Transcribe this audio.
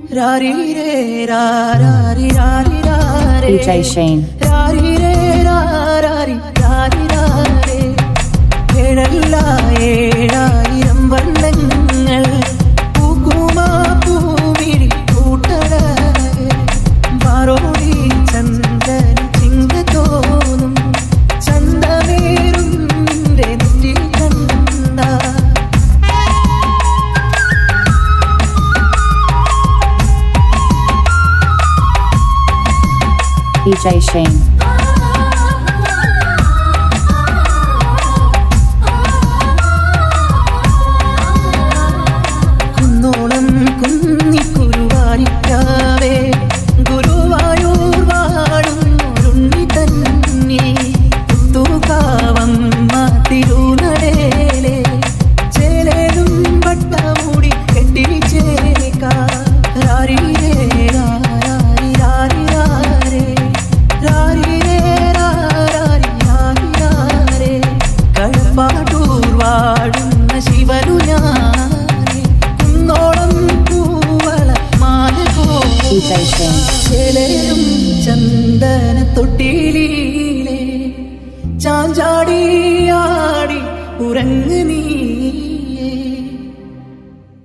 രാരിരേ രാരാരി രാരിരാരേ DJ Shane. രാരിരേ രാരാരി രാരിരാരേ ഏഴല്ല ഏഴായിരം വർണ്ണങ്ങൾ പൂക്കുമാ പൂവിരി കൂട്ടടകെ വാറോടി ചന്ദന ചിങ്ക തോന്നും ചന്തമേറും നിന്റെ നെറ്റിൽ കണ്ട DJ Shane. കുന്നോളം കുന്നിക്കുരുവാനിക്കാവേ ഗുരുവായൂർ വാഴുന്നൊരുണ്ണി തന്നെ പുത്തുകാവമ്മ തിരുനടേലെ ചേലേലും വട്ടമൂടി കെട്ടി ചേക്കാ രാരിരേ രാരാരി രാരിരാരേ രാരിരേ രാരാരി രാരിരാരേ കഴപ്പാട്ടൂർ വാഴുന്ന ശിവനു ഞാനേ കുന്നോളം പൂവള മാല DJ Shane. ചേലേരും ചന്ദന തൊട്ടിലീലേ ചാഞ്ചാടിയാടി ഉറങ്ങു നീ